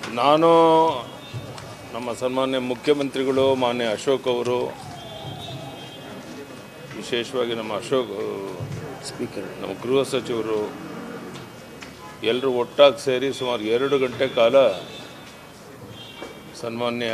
ನಾನು ನಮ್ಮ ಸನ್ಮಾನ್ಯ ಮುಖ್ಯಮಂತ್ರಿಗಳು ಮಾನ್ಯ ಅಶೋಕ್ ಅವರು ವಿಶೇಷವಾಗಿ ನಮ್ಮ ಅಶೋಕ್ ಸ್ಪೀಕರ್ ನಮ್ಮ ಗೃಹ ಸಚಿವರು ಎಲ್ಲರೂ ಒಟ್ಟಾಗಿ ಸೇರಿ ಸುಮಾರು ಎರಡು ಗಂಟೆ ಕಾಲ ಸನ್ಮಾನ್ಯ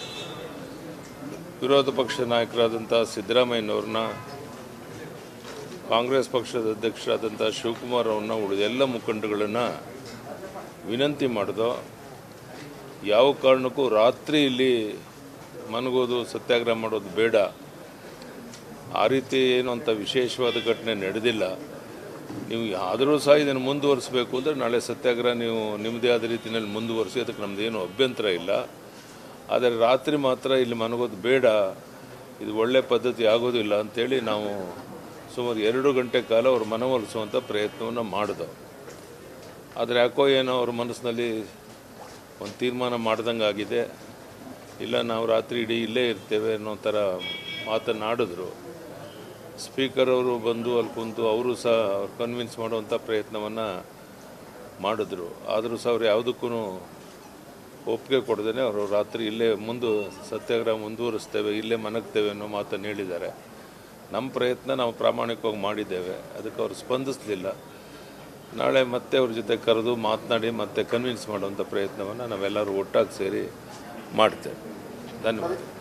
ವಿರೋಧ ಪಕ್ಷ ನಾಯಕರಾದಂಥ ಸಿದ್ದರಾಮಯ್ಯನವ್ರನ್ನ ಕಾಂಗ್ರೆಸ್ ಪಕ್ಷದ ಅಧ್ಯಕ್ಷರಾದಂಥ ಶಿವಕುಮಾರ್ ಅವ್ರನ್ನ ಉಳಿದ ಎಲ್ಲ ಮುಖಂಡಗಳನ್ನು ವಿನಂತಿ ಮಾಡಿದೋ ಯಾವ ಕಾರಣಕ್ಕೂ ರಾತ್ರಿ ಇಲ್ಲಿ ಮನಗೋದು ಸತ್ಯಾಗ್ರಹ ಮಾಡೋದು ಬೇಡ ಆ ರೀತಿ ಏನು ಅಂತ ವಿಶೇಷವಾದ ಘಟನೆ ನಡೆದಿಲ್ಲ ನೀವು ಆದರೂ ಸಹ ಇದನ್ನು ಮುಂದುವರಿಸಬೇಕು ಅಂದರೆ ನಾಳೆ ಸತ್ಯಾಗ್ರಹ ನೀವು ನಿಮ್ಮದೇ ಆದ ರೀತಿಯಲ್ಲಿ ಮುಂದುವರಿಸಿ ಅದಕ್ಕೆ ನಮ್ಮದೇನು ಅಭ್ಯಂತರ ಇಲ್ಲ ಆದರೆ ರಾತ್ರಿ ಮಾತ್ರ ಇಲ್ಲಿ ಮನಗೋದು ಬೇಡ ಇದು ಒಳ್ಳೆ ಪದ್ಧತಿ ಆಗೋದಿಲ್ಲ ಅಂಥೇಳಿ ನಾವು ಸುಮಾರು ಎರಡು ಗಂಟೆ ಕಾಲ ಅವ್ರ ಮನವೊಲಿಸುವಂಥ ಪ್ರಯತ್ನವನ್ನು ಮಾಡಿದೋ ಆದರೆ ಯಾಕೋ ಏನೋ ಅವ್ರ ಮನಸ್ಸಿನಲ್ಲಿ ಒಂದು ತೀರ್ಮಾನ ಮಾಡ್ದಂಗೆ ಆಗಿದೆ ಇಲ್ಲ ನಾವು ರಾತ್ರಿ ಇಡೀ ಇಲ್ಲೇ ಇರ್ತೇವೆ ಅನ್ನೋ ಥರ ಮಾತನಾಡಿದ್ರು ಸ್ಪೀಕರ್ ಅವರು ಬಂದು ಅಲ್ಲಿ ಕುಂತು ಅವರು ಸಹ ಅವ್ರು ಕನ್ವಿನ್ಸ್ ಮಾಡುವಂಥ ಪ್ರಯತ್ನವನ್ನು ಮಾಡಿದ್ರು ಆದರೂ ಸಹ ಅವ್ರು ಯಾವುದಕ್ಕೂ ಒಪ್ಪಿಗೆ ಕೊಡದೇ ಅವರು ರಾತ್ರಿ ಇಲ್ಲೇ ಮುಂದು ಸತ್ಯಾಗ್ರಹ ಮುಂದುವರಿಸ್ತೇವೆ ಇಲ್ಲೇ ಮನಗ್ತೇವೆ ಅನ್ನೋ ಮಾತನ್ನು ಹೇಳಿದ್ದಾರೆ ನಮ್ಮ ಪ್ರಯತ್ನ ನಾವು ಪ್ರಾಮಾಣಿಕವಾಗಿ ಮಾಡಿದ್ದೇವೆ ಅದಕ್ಕೆ ಅವರು ಸ್ಪಂದಿಸಲಿಲ್ಲ ನಾಳೆ ಮತ್ತೆ ಅವ್ರ ಜೊತೆ ಕರೆದು ಮಾತನಾಡಿ ಮತ್ತೆ ಕನ್ವಿನ್ಸ್ ಮಾಡುವಂಥ ಪ್ರಯತ್ನವನ್ನು ನಾವೆಲ್ಲರೂ ಒಟ್ಟಾಗಿ ಸೇರಿ ಮಾಡ್ತೇವೆ ಧನ್ಯವಾದ